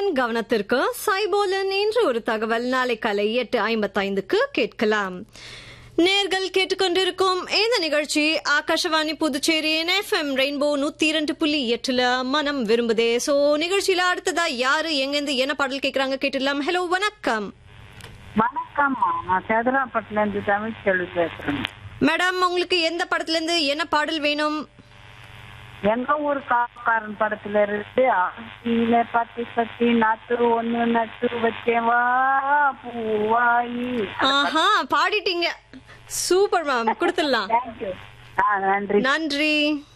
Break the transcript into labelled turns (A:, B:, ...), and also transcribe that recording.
A: நேர்களின் கவனத்திற்கு சைபோலன் என்று ஒரு தகவல் நாளை காலை எட்டு ஐம்பத்தைந்துக்கு கேட்கலாம் நேர்கள் கேட்டுக்கொண்டிருக்கும் இந்த நிகழ்ச்சி ஆகாஷவாணி புதுச்சேரி எஃப்எம் ரெயின்போ நூத்தி இரண்டு புள்ளி எட்டுல மனம் விரும்புதே சோ நிகழ்ச்சியில அடுத்ததா யாரு எங்கிருந்து என்ன பாடல் கேக்குறாங்க கேட்டுடலாம் ஹலோ வணக்கம்
B: வணக்கம்மா நான் சேதராப்பட்டுல இருந்து தமிழ் செல்வி பேசுறேன்
A: மேடம் உங்களுக்கு எந்த படத்துல இருந்து என்ன பாடல் வேணும்
B: எங்க ஊர் காக்காரன் படத்துல இருந்து ஆட்சியில பத்தி சத்தி நாத்து ஒண்ணு நட்டு வச்சேன் வா பூவாயி
A: ஆஹா பாடிட்டீங்க சூப்பர் மேம் கொடுத்துடலாம்
B: தேங்க்யூ ஆ நன்றி
A: நன்றி